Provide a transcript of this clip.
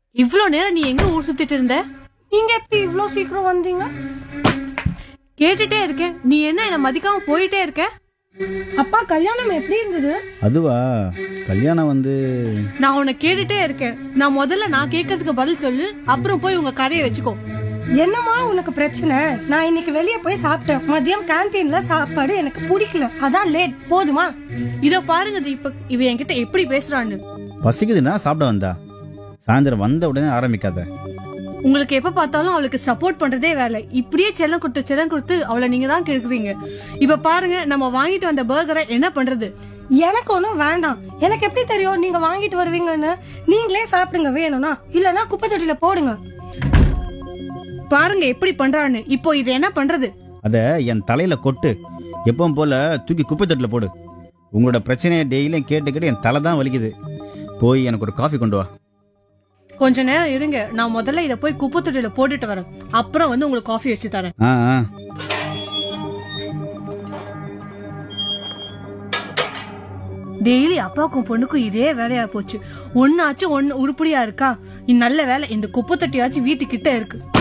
இவ்ளோ நேரம் நீ எங்க ஊர் சுத்திட்டு இருந்த நீங்க எப்படி இவ்ளோ சீக்கிரம் வந்தீங்க கேட்டுட்டே இருக்கேன் நீ என்ன என்ன மதிக்காம போயிட்டே இருக்க அப்பா கல்யாணம் எப்படி இருந்தது அதுவா கல்யாணம் வந்து நான் உன்னை கேட்டுட்டே இருக்கேன் நான் முதல்ல நான் கேட்கறதுக்கு பதில் சொல்லு அப்புறம் போய் உங்க கதையை வச்சுக்கோ என்னம்மா உனக்கு பிரச்சனை நான் இன்னைக்கு வெளியே போய் சாப்பிட்டேன் மதியம் கேன்டீன்ல சாப்பாடு எனக்கு பிடிக்கல அதான் லேட் போதுமா இதோ பாருங்க தீபக் இவ என்கிட்ட எப்படி பேசுறான்னு பசிக்குதுன்னா சாப்பிட வந்தா சாயந்தரம் வந்த உடனே ஆரம்பிக்காத உங்களுக்கு எப்ப பார்த்தாலும் அவளுக்கு சப்போர்ட் பண்றதே வேலை இப்படியே செல்லம் கொடுத்து செல்லம் கொடுத்து அவளை நீங்க தான் கெடுக்குறீங்க இப்ப பாருங்க நம்ம வாங்கிட்டு வந்த பர்கரை என்ன பண்றது எனக்கு ஒன்றும் வேண்டாம் எனக்கு எப்படி தெரியும் நீங்க வாங்கிட்டு வருவீங்கன்னு நீங்களே சாப்பிடுங்க வேணும்னா இல்லனா குப்பை தொட்டில போடுங்க பாருங்க எப்படி பண்றான்னு இப்போ இது என்ன பண்றது அதை என் தலையில கொட்டு எப்பவும் போல தூக்கி குப்பை தட்டில் போடு உங்களோட பிரச்சனையை டெய்லியும் கேட்டு கேட்டு என் தலை தான் வலிக்குது போய் எனக்கு ஒரு காஃபி கொண்டு வா கொஞ்ச நேரம் இருங்க நான் முதல்ல இத போய் குப்பை தொட்டில போட்டுட்டு வரேன் அப்புறம் வந்து உங்களுக்கு காஃபி வச்சு தரேன் ஆ ஆ டெய்லி அப்பாவுக்கும் பொண்ணுக்கும் இதே வேலையா போச்சு ஒன்னாச்சும் ஒன்னு உருப்படியா இருக்கா நல்ல வேலை இந்த குப்பை தொட்டியாச்சும் வீட்டுக்கிட்ட இருக்கு